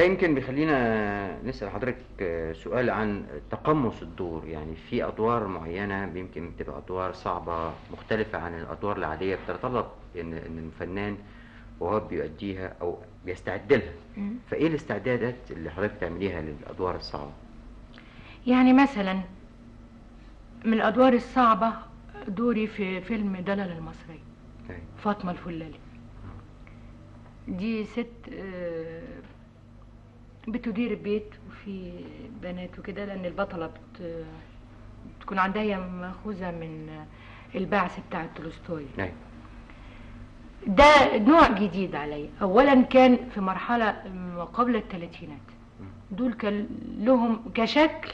يمكن بيخلينا نسأل حضرتك آه، سؤال عن تقمص الدور يعني في أدوار معينة يمكن بتبقى أدوار صعبة مختلفة عن الأدوار العادية بتتطلب إن إن الفنان وهو بيؤديها أو بيستعد لها مم. فإيه الاستعدادات اللي حضرتك بتعمليها للأدوار الصعبة؟ يعني مثلا من الادوار الصعبه دوري في فيلم دلل المصري أيوة. فاطمه الفلالي دي ست آه، بتدير البيت وفي بنات وكده لان البطله بت بتكون عندها هي ماخوذه من البعث بتاع تولستوي أيوة. ده نوع جديد علي اولا كان في مرحله ما قبل الثلاثينات دول كان لهم كشكل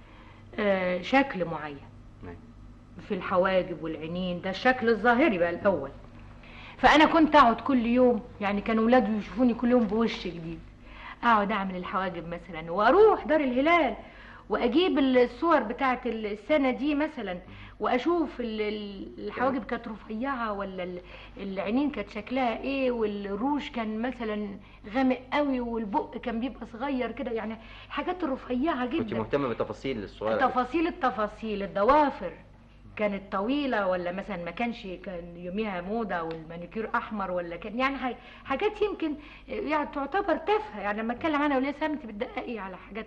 آه، شكل معين أيوة. في الحواجب والعينين ده الشكل الظاهري بقى الاول فانا كنت اقعد كل يوم يعني كانوا ولادي يشوفوني كل يوم بوش جديد اقعد اعمل الحواجب مثلا واروح دار الهلال واجيب الصور بتاعت السنه دي مثلا واشوف ال- ال- الحواجب كانت رفيعه ولا ال- العينين كانت شكلها ايه والروج كان مثلا غامق قوي والبق كان بيبقى صغير كده يعني حاجات رفيعه كنت جدا مهتمة بالتفاصيل الصغيرة تفاصيل التفاصيل الضوافر كانت طويلة ولا مثلا ما كانش كان يوميها موضة والمانيكير أحمر ولا كان يعني ح- حاجات يمكن يعني تعتبر تافهة يعني لما أتكلم عنها وليه سام أنت بتدققي على حاجات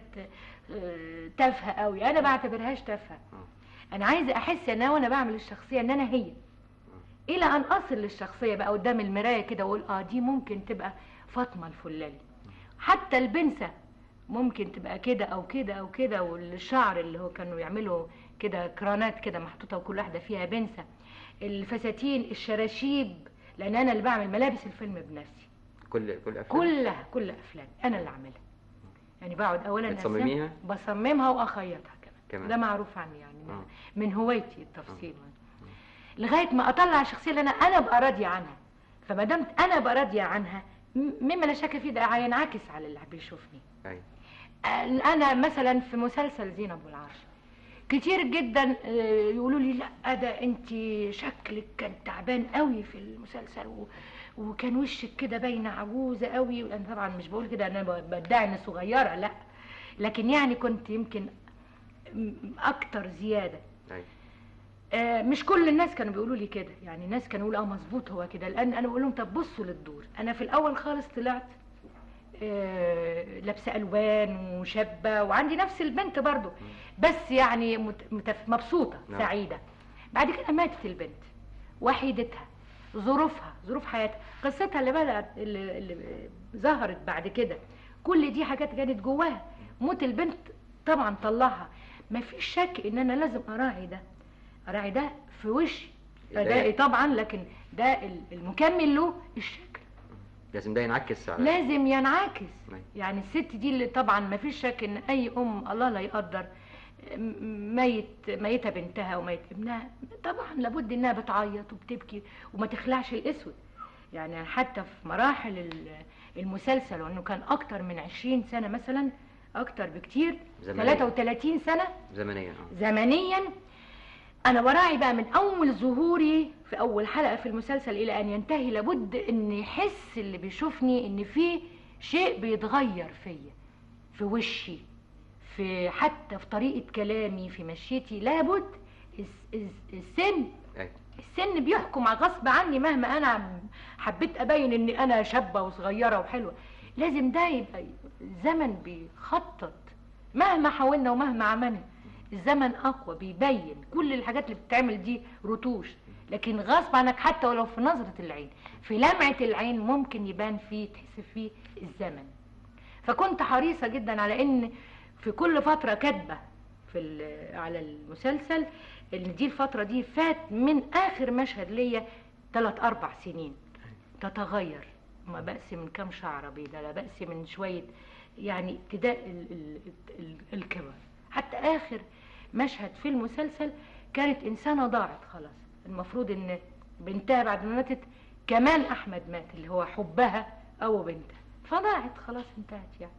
آه، تافهة قوي أنا بعتبرهاش تافهة أنا عايزة أحس إن أنا وأنا بعمل الشخصية إن أنا هي إلى أن أصل للشخصية بقى قدام المراية كده وأقول آه دي ممكن تبقى فاطمة الفلالي حتى البنسة ممكن تبقى كده او كده او كده والشعر اللي هو كانوا يعملوا كده كرانات كده محطوطه وكل واحده فيها بنسه الفساتين الشراشيب لان انا اللي بعمل ملابس الفيلم بنفسي كل كل أفلام كلها كل افلام انا اللي عاملها يعني بقعد اولا أرسم- بتصمميها؟ بصممها واخيطها كمان كمان. ده معروف عني يعني من, آه. من هوايتي التفصيل لغايه ما اطلع الشخصيه اللي انا انا ابقى راضيه عنها فما دمت انا ابقى راضيه عنها م- مما لا شك فيه ده هينعكس على اللي بيشوفني أيوة. انا مثلا في مسلسل زينب والعرش كتير جدا آه، يقولوا لي لا ده انت شكلك كان تعبان قوي في المسلسل و... وكان وشك كده باينه عجوزه قوي انا طبعا مش بقول كده انا ب- بدعي اني صغيره لا لكن يعني كنت يمكن م- اكتر زياده أيوة. آه، مش كل الناس كانوا بيقولوا لي كده يعني ناس كانوا يقولوا اه مظبوط هو كده لان انا بقول لهم طب بصوا للدور انا في الاول خالص طلعت آه، لابسه الوان وشابه وعندي نفس البنت برضو بس يعني مت- متف- مبسوطه نعم. سعيده بعد كده ماتت البنت وحيدتها ظروفها ظروف حياتها قصتها اللي بدأت اللي, اللي ظهرت بعد كده كل دي حاجات كانت جواها موت البنت طبعا طلعها ما فيش شك ان انا لازم اراعي ده اراعي ده في وشي ادائي طبعا لكن ده ال- المكمل له الشكل لازم ده ينعكس على لازم ينعكس أيوة. يعني الست دي اللي طبعا ما فيش شك ان اي ام الله لا يقدر م- ميت ميته بنتها وميت ابنها طبعا لابد انها بتعيط وبتبكي وما تخلعش الاسود يعني حتى في مراحل ال- المسلسل وانه كان اكتر من 20 سنه مثلا اكتر بكتير زمنياً. 33 سنه زمنيا اه زمنيا انا براعي بقى من اول ظهوري في اول حلقه في المسلسل الى ان ينتهي لابد ان يحس اللي بيشوفني ان في شيء بيتغير فيا في وشي في حتى في طريقه كلامي في مشيتي لابد الس- الس- السن أيوة. السن بيحكم غصب عني مهما انا حبيت ابين اني انا شابه وصغيره وحلوه لازم ده يبقى الزمن بيخطط مهما حاولنا ومهما عملنا الزمن اقوى بيبين كل الحاجات اللي بتتعمل دي رتوش لكن غصب عنك حتى ولو في نظرة العين في لمعة العين ممكن يبان فيه تحس فيه الزمن فكنت حريصة جدا على ان في كل فترة كاتبة في ال- على المسلسل ان دي الفترة دي فات من اخر مشهد ليا ثلاث اربع سنين تتغير ما بأس من كام شعرة بيضة لا بأس من شوية يعني ابتداء ال ال ال الكبر حتى آخر مشهد في المسلسل كانت إنسانة ضاعت خلاص المفروض إن بنتها بعد ما ماتت كمان أحمد مات اللي هو حبها أو بنتها فضاعت خلاص انتهت يعني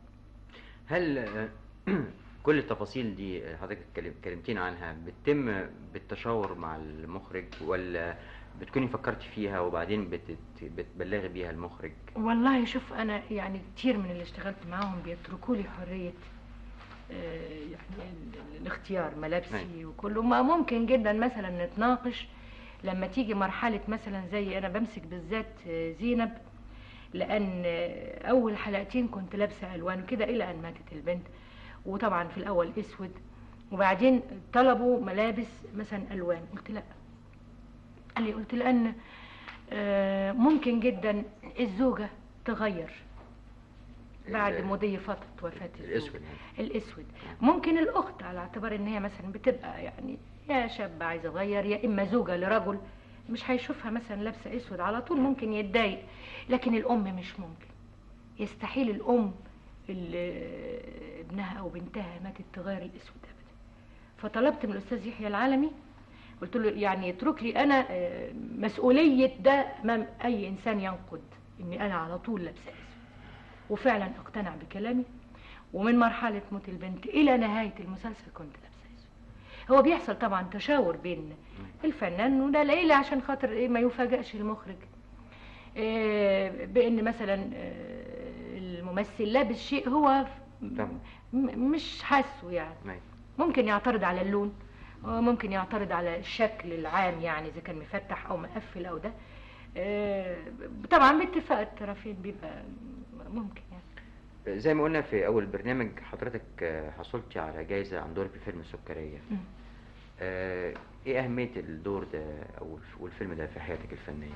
هل آه، كل التفاصيل دي حضرتك اتكلم- كلمتين عنها بتتم بالتشاور مع المخرج ولا بتكوني فكرتي فيها وبعدين بتت... بتبلغي بيها المخرج والله شوف انا يعني كتير من اللي اشتغلت معاهم بيتركوا لي حريه آه، يعني ال- الاختيار ملابسي أيوة. وكله ما ممكن جدا مثلا نتناقش لما تيجي مرحله مثلا زي انا بمسك بالذات آه، زينب لان آه، اول حلقتين كنت لابسه الوان كده الى ان ماتت البنت وطبعا في الاول اسود وبعدين طلبوا ملابس مثلا الوان قلت لا قال لي قلت لان آه، ممكن جدا الزوجه تغير بعد ال- مضي فتره وفاه الزوج الاسود يعني الاسود ممكن الاخت على اعتبار ان هي مثلا بتبقى يعني يا شاب عايزه تغير يا اما زوجه لرجل مش هيشوفها مثلا لابسه اسود على طول ممكن يتضايق لكن الام مش ممكن يستحيل الام اللي ابنها او بنتها ماتت تغير الاسود ابدا فطلبت من الاستاذ يحيى العالمي قلت له يعني يترك لي انا آه، مسؤوليه ده امام اي انسان ينقد اني انا على طول لابسه اسود وفعلا اقتنع بكلامي ومن مرحلة موت البنت إلى نهاية المسلسل كنت لابسة أسود هو بيحصل طبعا تشاور بين الفنان وده ليلى عشان خاطر إيه ما يفاجئش المخرج إيه بأن مثلا آه، الممثل لابس شيء هو طبعا. م- مش حاسه يعني أيوة. ممكن يعترض على اللون ممكن يعترض على الشكل العام يعني اذا كان مفتح او مقفل او ده آه، طبعا باتفاق الطرفين بيبقى ممكن يعني زي ما قلنا في اول برنامج حضرتك آه، حصلتي على جايزه عن دورك في فيلم السكريه مم. آه، ايه اهميه الدور ده او الف- والفيلم ده في حياتك الفنيه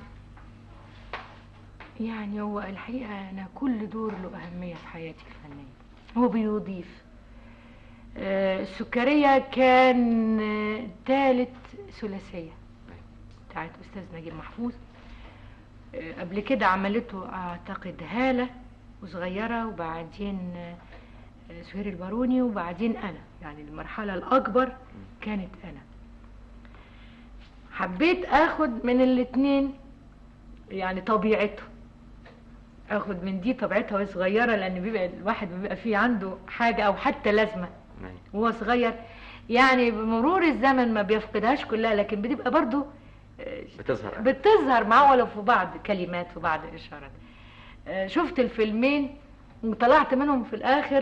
يعني هو الحقيقة أنا كل دور له أهمية في حياتي الفنية هو بيضيف آه، السكرية كان آه، تالت ثلاثية بتاعت أستاذ نجيب محفوظ آه، قبل كده عملته أعتقد هالة وصغيرة وبعدين آه، آه، سهير الباروني وبعدين أنا يعني المرحلة الأكبر كانت أنا حبيت اخد من الاتنين يعني طبيعته اخد من دي طبيعتها وهي صغيره لان بيبقى الواحد بيبقى فيه عنده حاجه او حتى لازمه أيوة. وهو صغير يعني بمرور الزمن ما بيفقدهاش كلها لكن بتبقى برضو آه، بتظهر بتظهر معاه ولو في بعض كلمات وبعض اشارات آه، شفت الفيلمين وطلعت منهم في الاخر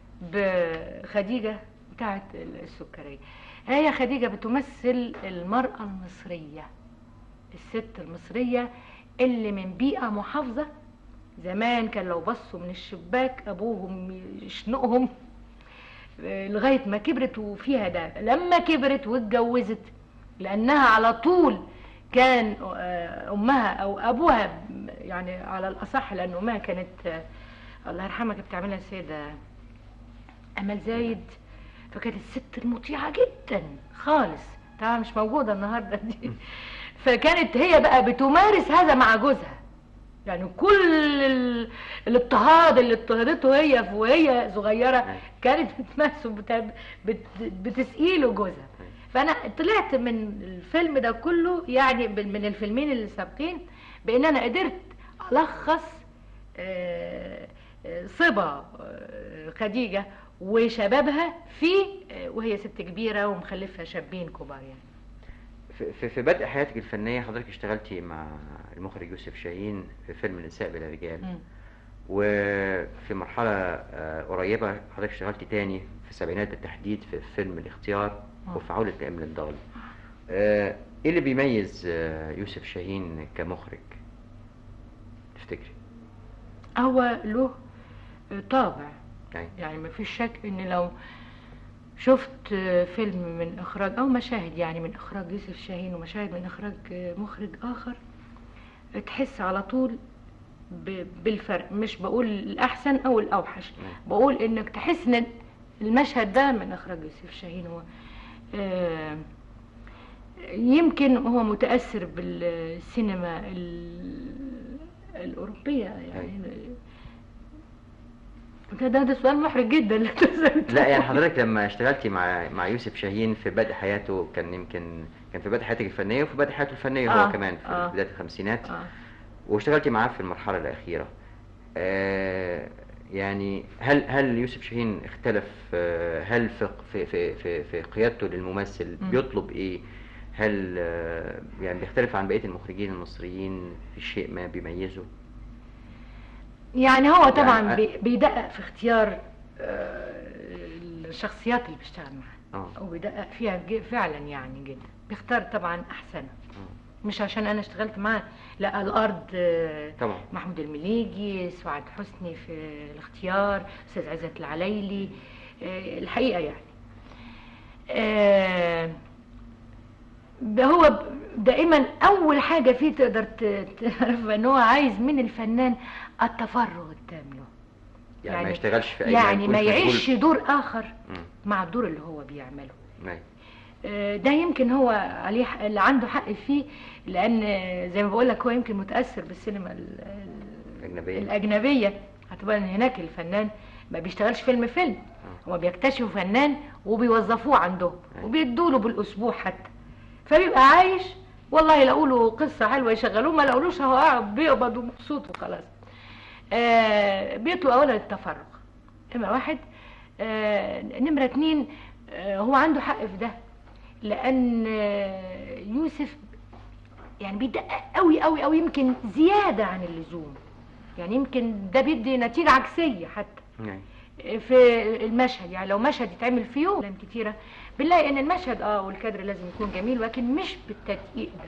بخديجه بتاعت السكريه هي خديجه بتمثل المراه المصريه الست المصريه اللي من بيئه محافظه زمان كان لو بصوا من الشباك ابوهم يشنقهم آه، لغايه ما كبرت وفيها ده لما كبرت واتجوزت لانها على طول كان آه، امها او ابوها يعني على الاصح لان امها كانت آه، الله يرحمها كانت بتعملها السيده امل زايد فكانت الست المطيعه جدا خالص طبعا مش موجوده النهارده دي فكانت هي بقى بتمارس هذا مع جوزها يعني كل ال- الاضطهاد اللي اضطهدته هي وهي صغيره كانت بتمارسه بت- بت- بتسقيله جوزها فانا طلعت من الفيلم ده كله يعني بال- من الفيلمين اللي سابقين بان انا قدرت الخص آه، آه، صبا آه، خديجه وشبابها في آه، وهي ست كبيره ومخلفه شابين كبار يعني في- في, في بدء حياتك الفنيه حضرتك اشتغلتي مع المخرج يوسف شاهين في فيلم النساء بلا رجال مم. وفي مرحله آه، قريبه حضرتك اشتغلتي تاني في السبعينات بالتحديد في فيلم الاختيار آه. وفي عودة الأم للضال آه، ايه اللي بيميز آه، يوسف شاهين كمخرج تفتكري هو له طابع يعني يعني ما فيش شك ان لو شفت فيلم من اخراج او مشاهد يعني من اخراج يوسف شاهين ومشاهد من اخراج مخرج اخر تحس على طول ب- بالفرق مش بقول الاحسن او الاوحش بقول انك تحس ان المشهد ده من اخراج يوسف شاهين هو آه، يمكن هو متاثر بالسينما ال- الاوروبيه يعني ده ده, ده سؤال محرج جدا اللي أنت سألته. لا يعني حضرتك لما اشتغلتي مع مع يوسف شاهين في بدء حياته كان يمكن كان في بدء حياتك الفنيه وفي بدء حياته الفنيه هو آه، كمان في آه. بدايه الخمسينات آه. واشتغلتي معاه في المرحله الاخيره آه يعني هل هل يوسف شاهين اختلف آه هل في في في في, في قيادته للممثل مم. بيطلب ايه هل آه، يعني بيختلف عن بقيه المخرجين المصريين في شيء ما بيميزه يعني هو طبعا يعني- بي- بيدقق في اختيار آه، الشخصيات اللي بيشتغل معاها اه وبيدقق فيها ج- فعلا يعني جدا بيختار طبعا احسنها آه. مش عشان انا اشتغلت معاه لا الارض آه، طبعا محمود المليجي سعاد حسني في الاختيار استاذ عزت العليلي آه، الحقيقه يعني آه، ب- هو ب- دائما اول حاجه فيه تقدر ت- تعرفها ان هو عايز من الفنان التفرغ التام له يعني, ما يعني- يشتغلش في اي يعني ما يكون مشغول- يعيش دور اخر مم. مع الدور اللي هو بيعمله أيوة. آه، ده يمكن هو عليه حق- اللي عنده حق فيه لان آه، زي ما بقول لك هو يمكن متاثر بالسينما ال- ال- اجنبيه الاجنبيه هتبقى ان هناك الفنان ما بيشتغلش فيلم فيلم هما بيكتشفوا فنان وبيوظفوه عندهم أيوة. وبيدوا له بالاسبوع حتى فبيبقى عايش والله يلاقوا له قصه حلوه يشغلوه ما لاقولوش هو قاعد بيقبض ومبسوط وخلاص آه بيطلوا اولا التفرغ نمره واحد آه نمره اتنين آه هو عنده حق في ده لان آه يوسف يعني بيدقق قوي قوي قوي يمكن زياده عن اللزوم يعني يمكن ده بيدي نتيجه عكسيه حتى أيوة. في المشهد يعني لو مشهد يتعمل في يوم أفلام كتيرة بنلاقي ان المشهد اه والكادر لازم يكون جميل ولكن مش بالتدقيق ده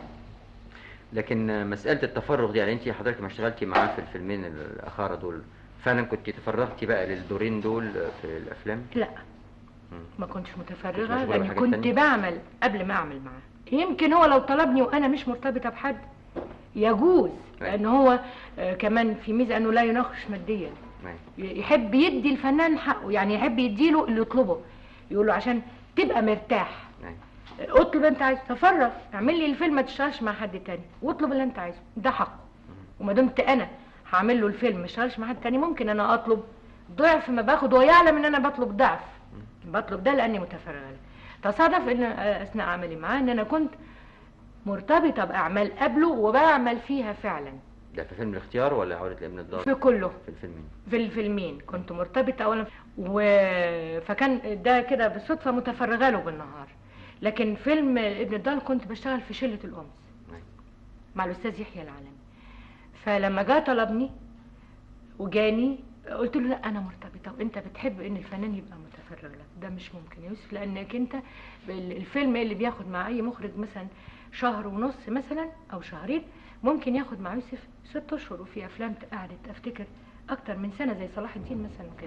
لكن مسألة التفرغ دي يعني انت حضرتك ما اشتغلتي معاه في الفيلمين الأخارة دول فعلا كنت تفرغتي بقى للدورين دول في الأفلام؟ لا مم. ما كنتش كنت متفرغة مشغولة لاني بحاجات كنت تانية؟ بعمل قبل ما اعمل معاه يمكن هو لو طلبني وانا مش مرتبطة بحد يجوز لان هو آه كمان في ميزة انه لا يناقش ماديا أيوة. يحب يدي الفنان حقه يعني يحب يديله اللي يطلبه يقول له عشان تبقى مرتاح أيوة. اطلب انت عايزه تفرغ اعمل لي الفيلم ما تشتغلش مع حد تاني واطلب اللي انت عايزه ده حقه وما دمت انا هعمل له الفيلم ما اشتغلش مع حد تاني ممكن انا اطلب ضعف ما باخد هو يعلم ان انا بطلب ضعف بطلب ده لاني متفرغه له تصادف ان آه، اثناء عملي معاه ان انا كنت مرتبطه باعمال قبله وبعمل فيها فعلا ده في فيلم الاختيار ولا عودة لابن الدار؟ في كله في الفيلمين في الفيلمين كنت مرتبطة أولا و... فكان ده كده بالصدفة متفرغة له بالنهار لكن فيلم ابن الضال كنت بشتغل في شلة الأمس أيوة. مع الأستاذ يحيى العالمي فلما جاء طلبني وجاني قلت له لا أنا مرتبطة وأنت بتحب إن الفنان يبقى متفرغ لك ده مش ممكن يا يوسف لأنك أنت ال- الفيلم اللي بياخد مع أي مخرج مثلا شهر ونص مثلا أو شهرين ممكن ياخد مع يوسف ست أشهر وفي أفلام قعدت أفتكر أكتر من سنة زي صلاح الدين مثلا وكده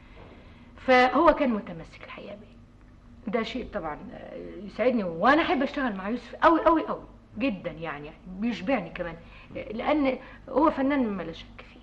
فهو كان متمسك الحقيقة بيه ده شيء طبعا آه، يسعدني وانا احب اشتغل مع يوسف قوي قوي قوي جدا يعني بيشبعني كمان آه، لان هو فنان مما لا شك فيه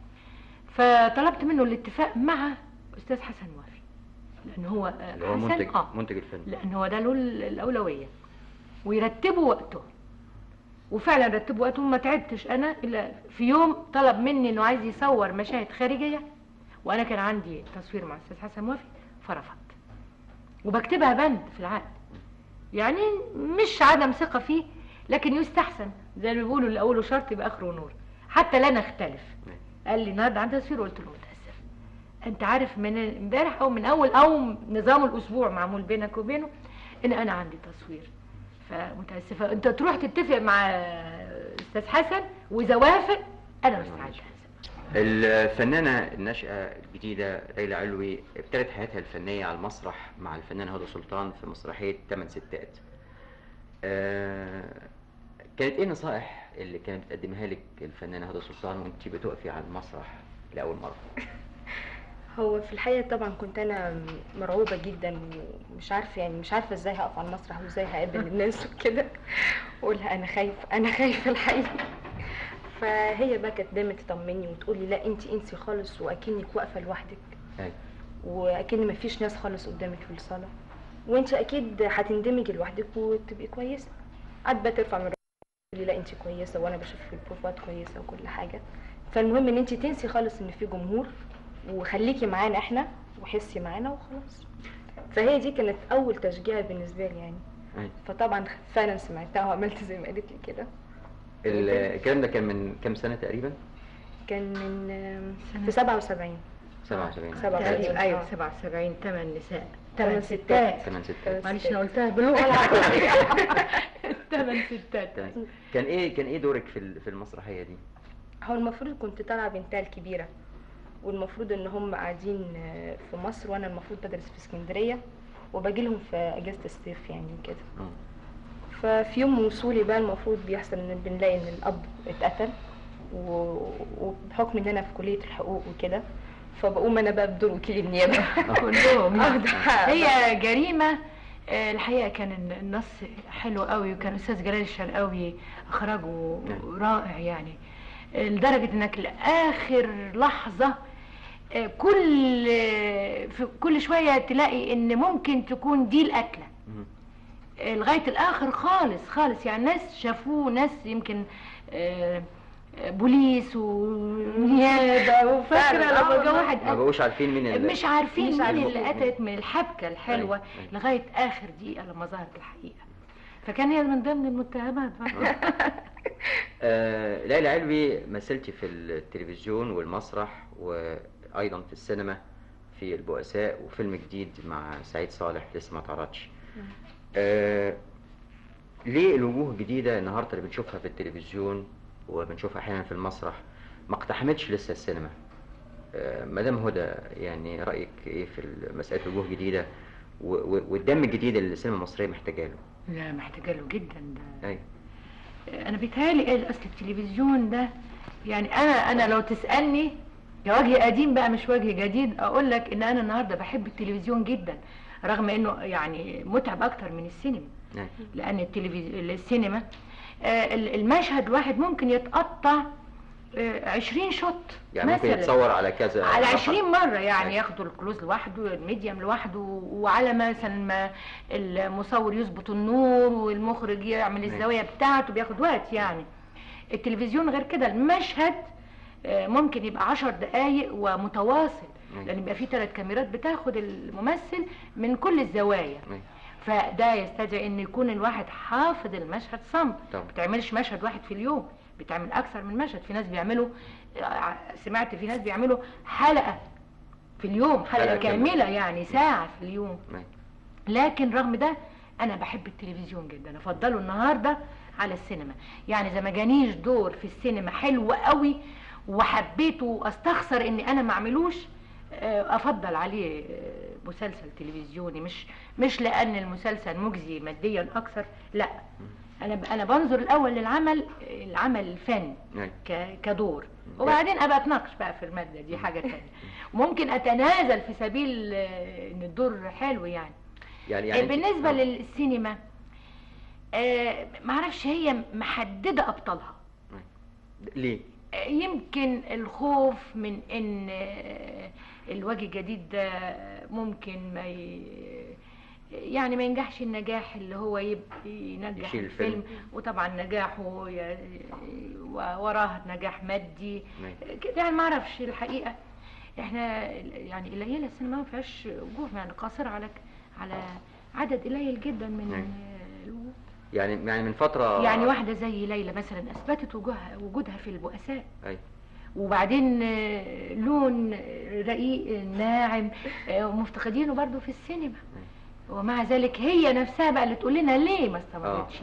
فطلبت منه الاتفاق مع استاذ حسن وافي لان هو آه، اللي هو حسن منتج اه منتج الفيلم لان هو ده له ال- الاولويه ويرتبوا وقته وفعلا رتبوا وقته ما تعبتش انا الا في يوم طلب مني انه عايز يصور مشاهد خارجيه وانا كان عندي تصوير مع استاذ حسن وافي فرفضت وبكتبها بند في العقد يعني مش عدم ثقه فيه لكن يستحسن زي ما بيقولوا اللي اوله شرط يبقى اخره نور حتى لا نختلف أيوة. قال لي النهارده عندي تصوير قلت له متاسف انت عارف من امبارح او من اول او نظام الاسبوع معمول بينك وبينه ان انا عندي تصوير فمتاسفه انت تروح تتفق مع استاذ حسن واذا وافق انا مستعده الفنانة الناشئة الجديدة ليلى علوي ابتدت حياتها الفنية على المسرح مع الفنان هدى سلطان في مسرحية ثمان ستات. آه كانت ايه النصائح اللي كانت بتقدمها لك الفنانة هدى سلطان وانت بتقفي على المسرح لأول مرة؟ هو في الحقيقة طبعا كنت أنا مرعوبة جدا ومش عارفة يعني مش عارفة ازاي هقف على المسرح وازاي هقابل الناس وكده أقولها أنا خايفة أنا خايفة الحقيقة فهي بقى كانت دايما تطمني وتقولي لا انت انسي خالص واكنك واقفة لوحدك أيوة. واكن مفيش ناس خالص قدامك في الصالة وانت اكيد هتندمجي لوحدك وتبقي كويسة قعدت بقى ترفع من راسي تقولي لا انت كويسة وانا بشوف في البروفات كويسة وكل حاجة فالمهم ان انت تنسي خالص ان في جمهور وخليكي معانا احنا وحسي معانا وخلاص فهي دي كانت اول تشجيع بالنسبه لي يعني أيوة. فطبعا فعلا سمعتها وعملت زي ما قالت لي كده ال- الكلام ده كان من كام سنة تقريبا؟ كان من سنة. في 77 77 سبعة تقريبا وسبعين. ايوه آه. 77 ثمان نساء ثمان ثمان ستات. ستات ثمان ستات معلش انا قلتها باللغه العربيه ثمان ستات تمام. كان ايه كان ايه دورك في ال- في المسرحيه دي؟ هو المفروض كنت طالعة بنتها الكبيرة والمفروض ان هم قاعدين آه، في مصر وانا المفروض بدرس في اسكندرية وباجي لهم في اجازة الصيف يعني كده مم. ففي يوم وصولي بقى المفروض بيحصل ان بنلاقي ان الاب اتقتل و- وبحكم ان انا في كلية الحقوق وكده فبقوم انا بقى بدور وكيل النيابة كلهم يعني. أخد حق. هي جريمه آه، الحقيقه كان الن- النص حلو قوي وكان الاستاذ جلال الشرقاوي اخرجه نعم. رائع يعني آه، لدرجه انك لاخر لحظه آه، كل آه، في كل شويه تلاقي ان ممكن تكون دي القتله مم. آه، لغايه الاخر خالص خالص يعني ناس شافوه ناس يمكن آه، آه، بوليس ونيابه وفاكره فعلا، لما آه جه والله. واحد ما بقوش عارفين مين اللي مش عارفين مش مين عارفين. اللي قتلت من الحبكه الحلوه أيوة، أيوة. لغايه اخر دقيقه لما ظهرت الحقيقه فكان هي من ضمن المتهمات آه ليلى علوي مثلتي في التلفزيون والمسرح وايضا في السينما في البؤساء وفيلم جديد مع سعيد صالح لسه ما اتعرضش آه ليه الوجوه الجديده النهارده اللي بنشوفها في التلفزيون وبنشوفها احيانا في المسرح ما اقتحمتش لسه السينما آه مدام هدى يعني رايك ايه في مساله الوجوه الجديده و- و- والدم الجديد اللي السينما المصريه محتاجه له لا محتاجه له جدا ده ايوه انا بيتهيألي قال اصل التلفزيون ده يعني انا انا لو تسالني يا وجه قديم بقى مش وجه جديد اقول لك ان انا النهارده بحب التلفزيون جدا رغم انه يعني متعب اكتر من السينما أيوة. لان التلفزيون السينما آه، ال- المشهد واحد ممكن يتقطع آه، 20 شوت يعني ممكن مثلاً. يتصور على كذا على مرحلة. 20 مرة يعني أيوة. ياخدوا الكلوز لوحده الميديم لوحده وعلى مثلا ما المصور يظبط النور والمخرج يعمل أيوة. الزاوية بتاعته بياخد وقت يعني التلفزيون غير كده المشهد آه، ممكن يبقى عشر دقايق ومتواصل أيوة. لان يبقى في ثلاث كاميرات بتاخد الممثل من كل الزوايا أيوة. فده يستدعي ان يكون الواحد حافظ المشهد صمت طبعا. ما بتعملش مشهد واحد في اليوم بتعمل اكثر من مشهد في ناس بيعملوا ع- سمعت في ناس بيعملوا حلقه في اليوم حلقه, حلقة كاملة. كامله يعني ساعه في اليوم أيوة. لكن رغم ده انا بحب التلفزيون جدا افضله النهارده على السينما يعني اذا ما جانيش دور في السينما حلو قوي وحبيته واستخسر اني انا ما اعملوش آه، افضل عليه آه، مسلسل تلفزيوني مش مش لان المسلسل مجزي ماديا اكثر لا انا ب- انا بنظر الاول للعمل العمل الفني أيوة. ك- كدور وبعدين ابقى اتناقش بقى في الماده دي حاجه تانية وممكن اتنازل في سبيل آه، ان الدور حلو يعني يعني يعني يعني أنت- بالنسبه آه. للسينما آه معرفش هي محدده ابطالها ليه؟ آه، يمكن الخوف من ان آه، الوجه الجديد ده ممكن ما ي... يعني ما ينجحش النجاح اللي هو يبقى ينجح يشيل الفيلم. الفيلم وطبعا نجاحه ي... وراه نجاح مادي أيوة. كده يعني ما اعرفش الحقيقه احنا يعني قليله السينما ما فيهاش وجوه يعني قاصره على على عدد قليل جدا من أيوة. الوجوه يعني يعني من فترة يعني واحده زي ليلى مثلا اثبتت وجوهها وجودها في البؤساء أيوة. وبعدين آه، لون رقيق ناعم آه، ومفتقدينه برضو في السينما ومع ذلك هي نفسها بقى اللي تقول لنا ليه ما استمرتش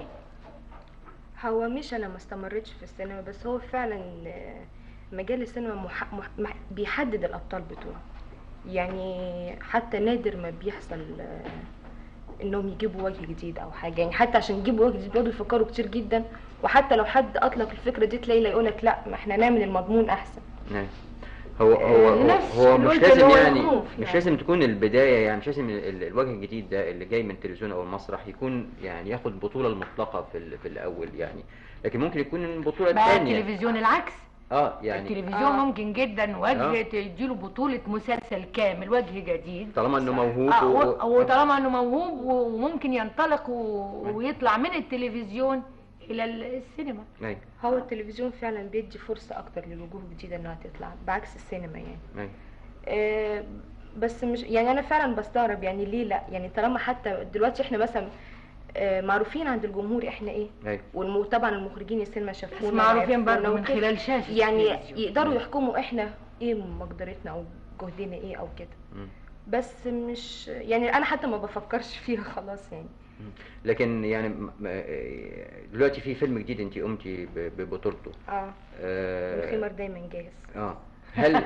هو مش انا ما استمرتش في السينما بس هو فعلا آه، مجال السينما مح... مح... مح... بيحدد الابطال بتوعه يعني حتى نادر ما بيحصل آه، انهم يجيبوا وجه جديد او حاجه يعني حتى عشان يجيبوا وجه جديد بيقعدوا يفكروا كتير جدا وحتى لو حد اطلق الفكره دي تلاقي يقول لك لا ما احنا نعمل المضمون احسن أيوة. هو هو هو, نفس هو اللي مش قلت لازم اللي هو يعني الخوف مش يعني. لازم تكون البداية يعني مش لازم ال- ال- الوجه الجديد ده اللي جاي من التلفزيون أو المسرح يكون يعني ياخد بطولة المطلقة في ال- في الأول يعني لكن ممكن يكون البطولة بقى الثانية التلفزيون العكس اه يعني التلفزيون آه. ممكن جدا وجه آه. تديله بطولة مسلسل كامل وجه جديد طالما انه موهوب آه و- و- وطالما انه موهوب و- وممكن ينطلق و- ويطلع من التلفزيون الى السينما أيوة. هو التلفزيون فعلا بيدي فرصه اكتر للوجوه الجديده انها تطلع بعكس السينما يعني أيوة. آه، بس مش يعني انا فعلا بستغرب يعني ليه لا يعني طالما حتى دلوقتي احنا مثلا آه، معروفين عند الجمهور احنا ايه أيوة. وطبعا المخرجين السينما بس شافونا معروفين وعرفونا برضه من وكده. خلال شاشة يعني التلفزيون. يقدروا يحكموا احنا ايه مقدرتنا او جهدنا ايه او كده مم. بس مش يعني انا حتى ما بفكرش فيها خلاص يعني لكن يعني م- م- آه، دلوقتي في فيلم جديد انت قمتي ب- ببطولته اه آه، الخمر دايما جاهز اه هل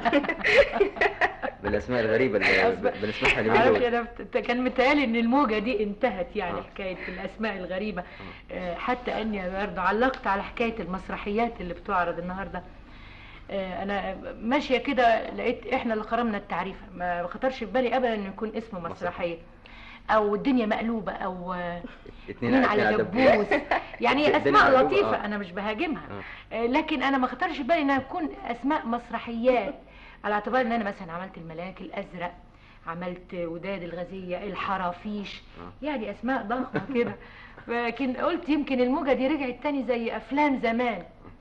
بالاسماء الغريبه اللي ب- بنسمعها اليومين عارف دول انا بت- كان متهيألي ان الموجه دي انتهت يعني آه. حكايه الاسماء الغريبه آه، حتى اني برضه علقت على حكايه المسرحيات اللي بتعرض النهارده آه، انا ماشيه كده لقيت احنا اللي قرمنا التعريفه ما خطرش في بالي ابدا انه يكون اسمه مسرحيه او الدنيا مقلوبه او آه، اتنين اتنين اتنين على دبوس. دبوس يعني الدنيا اسماء مقلوبة، لطيفه آه. انا مش بهاجمها آه. آه، لكن انا ما خطرش في بالي انها تكون اسماء مسرحيات على اعتبار ان انا مثلا عملت الملاك الازرق عملت وداد الغزيه الحرافيش آه. يعني اسماء ضخمه كده لكن قلت يمكن الموجه دي رجعت تاني زي افلام زمان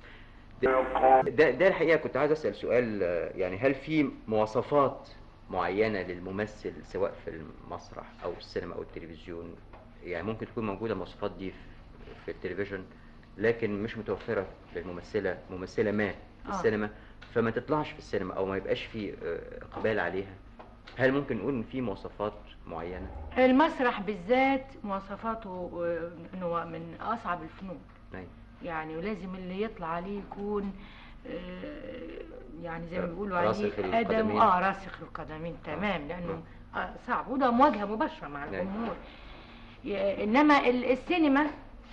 ده ده الحقيقه كنت عايز اسال سؤال آه، يعني هل في مواصفات معينه للممثل سواء في المسرح او السينما او التلفزيون يعني ممكن تكون موجوده المواصفات دي في, في التلفزيون لكن مش متوفره للممثله ممثله ما في آه. السينما فما تطلعش في السينما او ما يبقاش في آه، اقبال عليها هل ممكن نقول ان في مواصفات معينه المسرح بالذات مواصفاته آه، انه هو من اصعب الفنون أيوة. يعني ولازم اللي يطلع عليه يكون آه، يعني زي ما آه، بيقولوا راسخ عليه ادم القدمين. اه راسخ القدمين تمام لانه آه صعب وده مواجهه مباشره مع أيوة. الجمهور ي- انما ال- السينما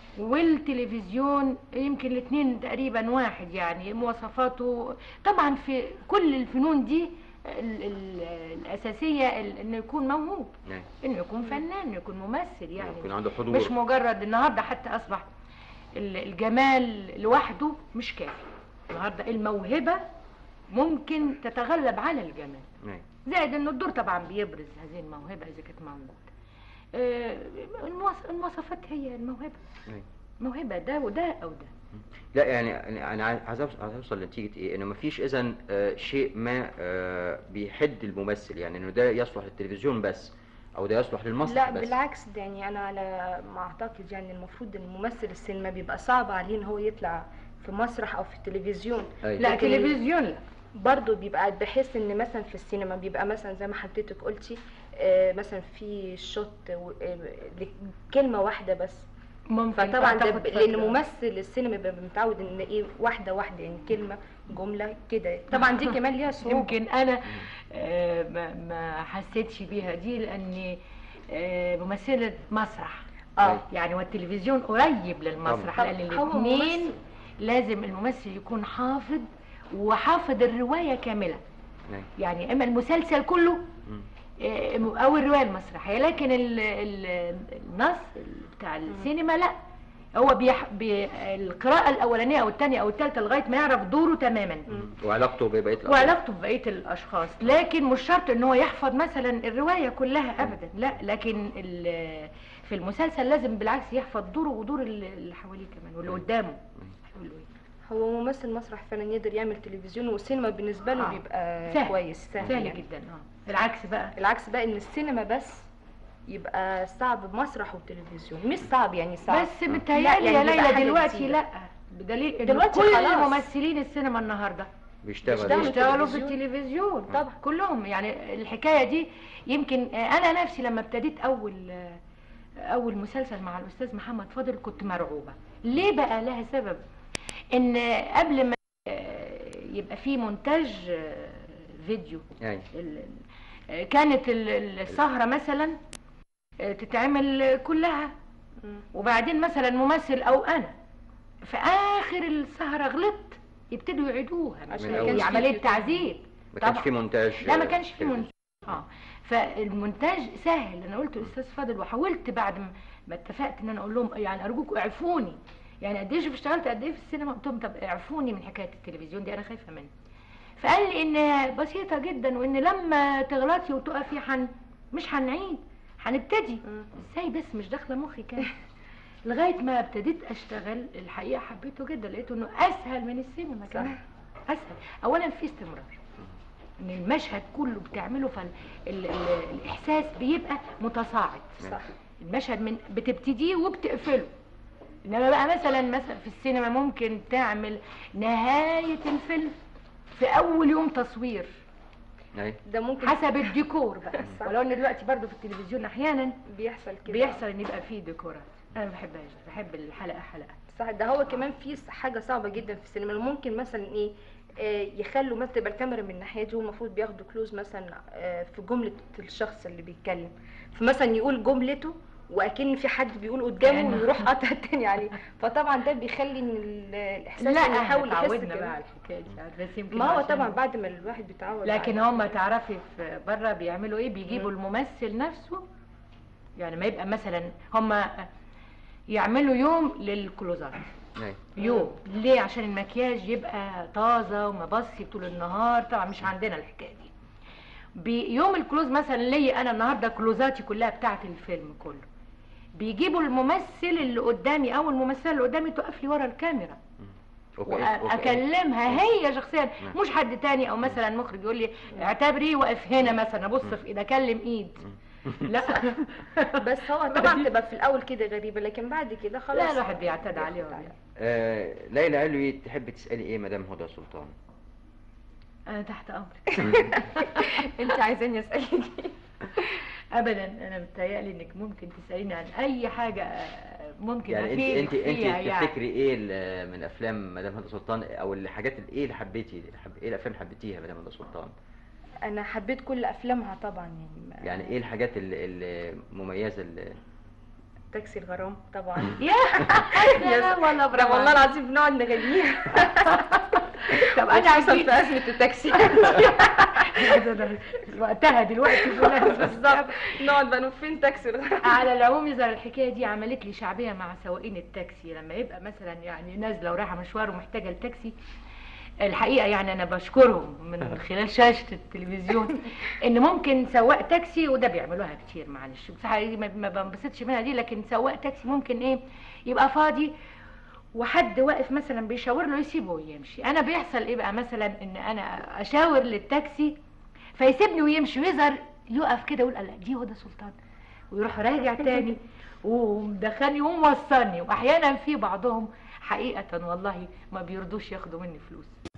والتلفزيون يمكن الاثنين تقريبا واحد يعني مواصفاته طبعا في كل الفنون دي ال ال الاساسيه ال- انه يكون موهوب أيوة. انه يكون فنان انه يكون ممثل يعني يكون عنده حضور مش مجرد النهارده حتى اصبح ال- الجمال لوحده مش كافي النهارده الموهبه ممكن تتغلب على الجمال أيوة. زائد ان الدور طبعا بيبرز هذه الموهبه اذا كانت موجوده آه، المواص- المواصفات هي الموهبه أيوة. موهبه ده وده او ده لا يعني أنا- انا عايز أوص- عايز اوصل لنتيجه ايه انه مفيش اذا شيء ما آه، بيحد الممثل يعني انه ده يصلح للتلفزيون بس او ده يصلح للمسرح لا بس بالعكس ده يعني انا على ما اعتقد يعني المفروض ان ممثل السينما بيبقى صعب عليه ان هو يطلع في مسرح او في التلفزيون أيوة. لا لكن- تلفزيون لا برضه بيبقى بحس ان مثلا في السينما بيبقى مثلا زي ما حضرتك قلتي آه، مثلا في شوت و- آه، كلمه واحده بس ممكن فطبعا ده تاخد ب- لان فترة. ممثل السينما بيبقى متعود ان ايه واحده واحده يعني كلمه جمله كده طبعا دي كمان ليها صعوبه يمكن انا آه، ما ما حسيتش بيها دي لاني آه، ممثله مسرح اه يعني والتلفزيون قريب للمسرح طبعاً. لان هو الاثنين ممثل. لازم الممثل يكون حافظ وحافظ الروايه كامله أيوة. يعني اما المسلسل كله مم. آه، او الروايه المسرحيه لكن ال- ال- النص بتاع السينما لا هو بيح... بي... القراءه الاولانيه او الثانيه او الثالثه لغايه ما يعرف دوره تماما وعلاقته ببقيه الأدوار. وعلاقته ببقية الأشخاص لكن مش شرط إن هو يحفظ مثلا الرواية كلها أبدا لا لكن ال- في المسلسل لازم بالعكس يحفظ دوره ودور اللي اللي حواليه كمان واللي قدامه هيقولوا إيه. هو ممثل مسرح فعلا يقدر يعمل تلفزيون والسينما بالنسبه له آه. بيبقى سهل. كويس سهل, سهل يعني. جدا اه العكس بقى العكس بقى ان السينما بس يبقى صعب مسرح وتلفزيون مش صعب يعني صعب بس متهيألي لا، يا يعني بيبقى ليلى حاجة دلوقتي جديدة. لا بدليل إن دلوقتي كل خلاص. ممثلين السينما النهارده بيشتغل بيشتغل. بيشتغلوا في التلفزيون. التلفزيون طبعا. كلهم يعني الحكايه دي يمكن آه، انا نفسي لما ابتديت اول آه، اول مسلسل مع الاستاذ محمد فاضل كنت مرعوبه ليه بقى لها سبب ان قبل ما آه، يبقى في مونتاج آه، فيديو أيوة. ال- ال- آه، كانت ال- ال- السهره مثلا آه، تتعمل كلها مم. وبعدين مثلا ممثل او انا في اخر السهره غلطت يبتدوا يعيدوها مش عشان ما هي كانش فيه عمليه فيديو. تعذيب ما كانش طبعاً. في مونتاج لا ما آه، كانش في تلفزيون. مونتاج اه فالمونتاج سهل انا قلت للاستاذ فاضل وحاولت بعد ما- ما اتفقت ان انا اقول لهم يعني ارجوكم اعفوني يعني قد ايه شوف اشتغلت قد ايه في السينما قلت لهم طب اعفوني من حكايه التلفزيون دي انا خايفه منها فقال لي ان بسيطه جدا وان لما تغلطي وتقفي حن مش هنعيد هنبتدي مم. ازاي بس مش داخله مخي كان لغايه ما ابتديت اشتغل الحقيقه حبيته جدا لقيته انه اسهل من السينما صح. كمان اسهل اولا في استمرار ان المشهد كله بتعمله فالاحساس بيبقى متصاعد صح المشهد من بتبتديه وبتقفله انما بقى مثلا مثلا في السينما ممكن تعمل نهايه الفيلم في اول يوم تصوير اي ده ممكن حسب الديكور بقى صح. ولو ان دلوقتي برضو في التلفزيون احيانا بيحصل كده بيحصل ان يبقى فيه ديكورات انا ما بحبهاش بحب الحلقه حلقه صح ده هو كمان في حاجه صعبه جدا في السينما ممكن مثلا ايه آه، يخلوا مثلا تبقى الكاميرا من الناحيه دي والمفروض بياخدوا كلوز مثلا آه، في جمله الشخص اللي بيتكلم فمثلا يقول جملته واكن في حد بيقول قدامه يعني- ويروح قاطع التاني عليه فطبعا ده بيخلي ان ال- الاحساس لا اللي يحاول احنا يحس اتعودنا كده. بقى على الحكايه دي يعني بس يمكن ما هو عشان- طبعا بعد ما الواحد بيتعود لكن على- هم تعرفي في بره بيعملوا ايه بيجيبوا مم. الممثل نفسه يعني ما يبقى مثلا هم يعملوا يوم للكلوزات اي يوم ليه عشان المكياج يبقى طازه ومبصي طول النهار طبعا مش عندنا الحكايه دي بيوم الكلوز مثلا ليا انا النهارده كلوزاتي كلها بتاعه الفيلم كله بيجيبوا الممثل اللي قدامي او الممثله اللي قدامي تقف لي ورا الكاميرا اوكي اوكي واكلمها هي شخصيا نعم. مش حد تاني او مثلا مخرج يقول لي اعتبري واقف هنا مثلا ابص في ايد اكلم ايد لا بس هو طبعا تبقى في الاول كده غريبه لكن بعد كده خلاص لا الواحد بيعتاد بياخد عليه عليه. آه ليلى قالوا لي تحب تسالي ايه مدام هدى سلطان انا تحت امرك انت عايزاني اسالك ابدا انا متهيألي انك ممكن تساليني عن اي حاجه آه، ممكن يعني أفيدك انت انت فيها انت يعني. تفتكري ايه ال- من افلام مدام هدى سلطان او الحاجات اللي ايه اللي حبيتي حب ايه الافلام اللي حبيتيها مدام هدى سلطان انا حبيت كل افلامها طبعا يعني ما- يعني ايه الحاجات اللي- المميزه اللي تاكسي الغرام طبعا يا لا والله ده برافو والله عليك. العظيم بنقعد نغنيها طب انا خصوصاً عايزين في ازمه التاكسي وقتها دلوقتي بالظبط نقعد بقى نقول فين تاكسي الغرام على العموم يظهر الحكايه دي عملت لي شعبيه مع سواقين التاكسي لما يبقى مثلا يعني نازله ورايحه مشوار ومحتاجه التاكسي الحقيقه يعني انا بشكرهم من خلال شاشه التلفزيون ان ممكن سواق تاكسي وده بيعملوها كتير معلش بصراحه دي ما ما بنبسطش منها دي لكن سواق تاكسي ممكن ايه يبقى فاضي وحد واقف مثلا بيشاور له يسيبه ويمشي انا بيحصل ايه بقى مثلا ان انا اشاور للتاكسي فيسيبني ويمشي ويظهر يقف كده يقول لا دي هدى سلطان ويروح راجع تاني ومدخلني وموصلني واحيانا في بعضهم حقيقه والله ما بيرضوش ياخدوا مني فلوس